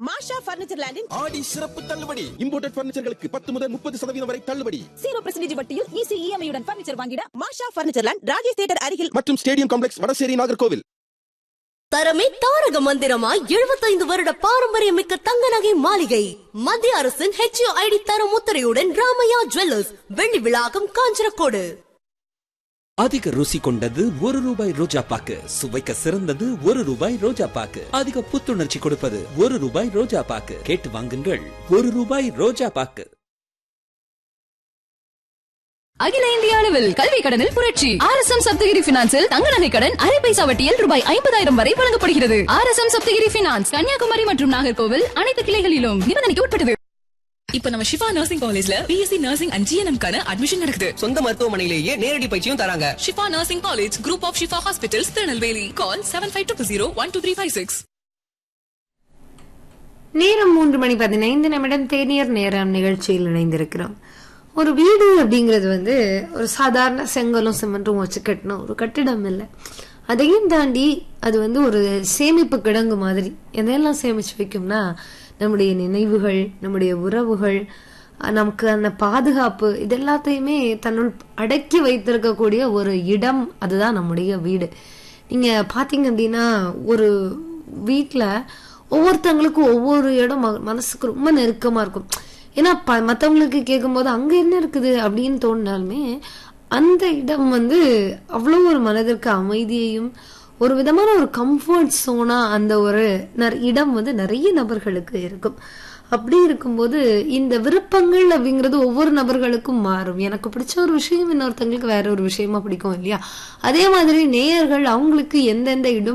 மாஷா furniture லேண்டின் ஆடி சிறப்பு தள்ளுபடி இம்போர்ட்டட் பர்னிச்சர்களுக்கு பத்து முதல் முப்பது சதவீதம் வரை தள்ளுபடி ஜீரோ பர்சன்டேஜ் வட்டியில் ஈஸி இஎம்ஐயுடன் பர்னிச்சர் வாங்கிட Masha furniture land Rajesh theatre அருகில் மற்றும் ஸ்டேடியம் காம்ப்ளெக்ஸ் வடசேரி நாகர்கோவில் தரமே தாரக மந்திரமாய் எழுபத்தைந்து வருட பாரம்பரியமிக்க தங்க நகை மாளிகை மத்திய அரசின் ஹெச்ஐடி தர முத்திரையுடன் ராமையா ஜுவல்லர்ஸ் வெள்ளி விழாக்கம் காஞ்சனக்கோடு அதிக ருசி கொண்டது ஒரு ரூபாய் ரோஜா பாக்கு சுவைக்க சிறந்தது ஒரு ரூபாய் ரோஜா பாக்கு அதிக புத்துணர்ச்சி கொடுப்பது ஒரு ரூபாய் ரோஜா பாக்கு கேட்டு வாங்குங்கள் ஒரு ரூபாய் ரோஜா பாக்கு அகில இந்திய அளவில் கல்வி கடனில் புரட்சி ஆர் எஸ் எம் சப்தகிரி பினான்சில் தங்க நகை கடன் அரை பைசா வட்டியில் ரூபாய் ஐம்பதாயிரம் வரை வழங்கப்படுகிறது R S M Sapthagiri finance Kanyakumari மற்றும் நாகர்கோவில் அனைத்து கிளைகளிலும் நிபந்தனைக்கு உட்பட்டது இப்ப நம்ம ஷிஃபா நர்சிங் காலேஜ்ல பிஎஸ்சி நர்சிங் அண்ட் ஜிஎன்எம் கான அட்மிஷன் நடக்குது சொந்த மருத்துவமனையிலேயே நேரடி பயிற்சியும் தராங்க Shifa nursing college group of Shifa hospitals Tirunelveli call seven five two zero one two three five six நேரம் மூன்று மணி பதினைந்து நிமிடம் தேநீர் நேரம் நிகழ்ச்சியில் இணைந்திருக்கிறோம் ஒரு வீடு அப்படிங்கிறது வந்து ஒரு சாதாரண செங்கலும் சிமெண்ட்டும் வச்சு கட்டின ஒரு கட்டிடம் இல்லை அதையும் தாண்டி அது வந்து ஒரு சேமிப்பு கிடங்கு மாதிரி எதையெல்லாம் சேமிச்சு வைக்கும்னா நம்முடைய நினைவுகள் நம்முடைய உறவுகள் அஹ் நமக்கு அந்த பாதுகாப்பு இது எல்லாத்தையுமே தன்னுள் அடக்கி வைத்திருக்கக்கூடிய ஒரு இடம் அதுதான் நம்முடைய வீடு நீங்க பாத்தீங்க அப்படின்னா ஒரு வீட்ல ஒவ்வொருத்தவங்களுக்கும் ஒவ்வொரு இடம் ம- மனசுக்கு ரொம்ப நெருக்கமா இருக்கும் ஏன்னா ப மற்றவங்களுக்கு கேட்கும்போது அங்க என்ன இருக்குது அப்படின்னு தோணினாலுமே அந்த இடம் வந்து அவ்வளோ ஒரு மனதிற்கு அமைதியையும் ஒரு விதமான ஒரு கம்ஃபர்ட் சோனா அந்த ஒரு நர்- இடம் வந்து நிறைய நபர்களுக்கு இருக்கும் அப்படி இருக்கும்போது இந்த விருப்பங்கள் அப்படிங்கிறது ஒவ்வொரு நபர்களுக்கும் மாறும் எனக்கு பிடிச்ச ஒரு விஷயம் இன்னொருத்தங்களுக்கு வேற ஒரு விஷயமா பிடிக்கும் இல்லையா அதே மாதிரி நேயர்கள் அவங்களுக்கு எந்தெந்த இடம்